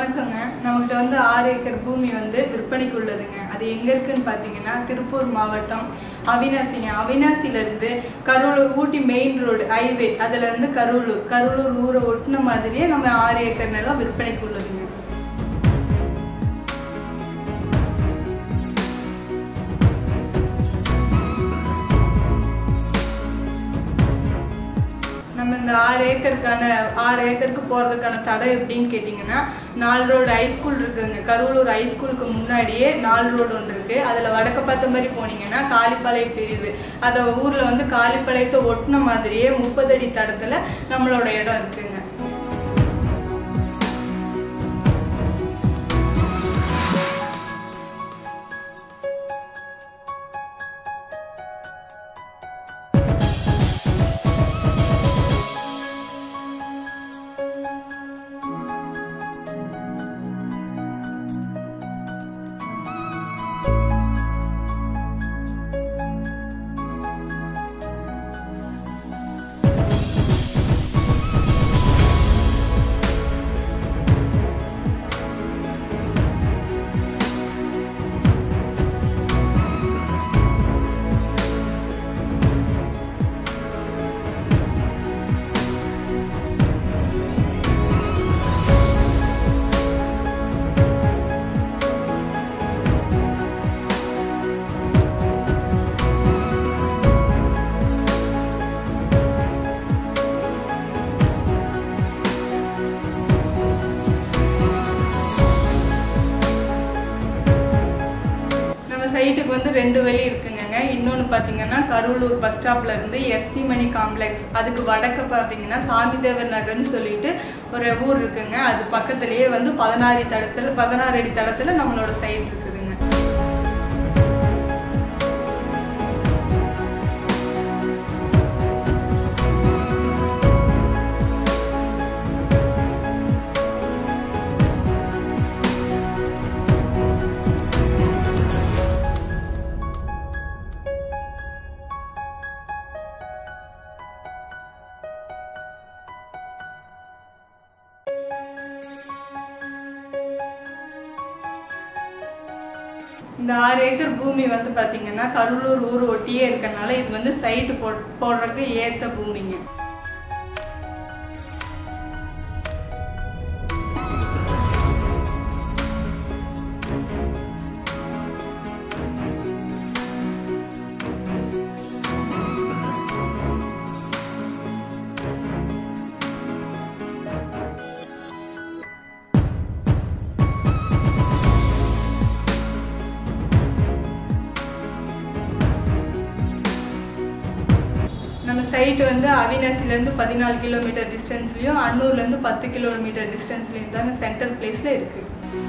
வணக்கங்க நம்மகிட்ட வந்து ஆறு ஏக்கர் பூமி வந்து விற்பனைக்கு உள்ளதுங்க அது எங்க இருக்குன்னு பார்த்தீங்கன்னா திருப்பூர் மாவட்டம் அவினாசிங்க அவினாசியிலேருந்து Karulur Ooty main road highway அதுல இருந்து கரூலூர் கரூலூர் ஊரை ஒட்டின மாதிரியே நம்ம ஆறு ஏக்கர் நிலம் விற்பனைக்கு உள்ளதுங்க நம்ம இந்த ஆறு ஏக்கருக்கான ஆறு ஏக்கருக்கு போகிறதுக்கான தடை எப்படின்னு கேட்டிங்கன்னா நாலு ரோடு ஹைஸ்கூல் இருக்குதுங்க கரூலூர் ஹைஸ்கூலுக்கு முன்னாடியே நாலு ரோடு ஒன்று இருக்குது அதில் வடக்க பார்த்த மாதிரி போனீங்கன்னா காலிப்பாளையம் பிரிவு அதை ஊரில் வந்து காலிப்பாளையத்தை ஒட்டின மாதிரியே முப்பது அடி தடத்தில் நம்மளோட இடம் இருக்குங்க நம்ம சைட்டுக்கு வந்து ரெண்டு வழி இருக்குங்க இன்னொன்று பார்த்தீங்கன்னா கரூலூர் பஸ் ஸ்டாப்ல இருந்து எஸ்பி மணி காம்ப்ளெக்ஸ் அதுக்கு வடக்க பார்த்தீங்கன்னா சாமிதேவர் நகர்னு சொல்லிட்டு ஒரு ஊர் இருக்குங்க அது பக்கத்துலேயே வந்து பதினாறு தடத்தில் பதினாறு அடி தடத்தில் நம்மளோட சைட் இருக்குதுங்க இந்த ஆறு ஏக்கர் பூமி வந்து பார்த்தீங்கன்னா கருளூர் ஊர் ஒட்டியே இருக்கறனால இது வந்து சைட்டு போ போடுறதுக்கு ஏற்ற பூமிங்க நம்ம சைட் வந்து அவினாசிலேருந்து பதினாலு கிலோமீட்டர் டிஸ்டன்ஸ்லையும் அன்னூர்லேருந்து பத்து கிலோமீட்டர் டிஸ்டன்ஸ்லையும் தாங்க சென்ட்ரல் பிளேஸில் இருக்குது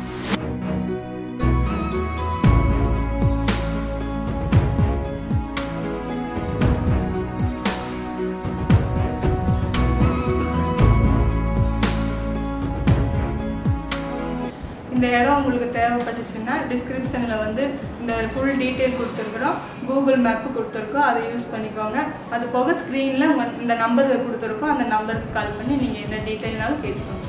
இந்த இடம் உங்களுக்கு தேவைப்பட்டுச்சுன்னா டிஸ்கிரிப்ஷனில் வந்து இந்த ஃபுல் டீட்டெயில் கொடுத்துருக்குறோம் கூகுள் மேப்பு கொடுத்துருக்கோம் அதை யூஸ் பண்ணிக்கோங்க அது போக ஸ்க்ரீனில் இந்த நம்பர் கொடுத்துருக்கோம் அந்த நம்பருக்கு கால் பண்ணி நீங்கள் என்ன டீட்டெயில்னாலும் கேட்டுக்கோங்க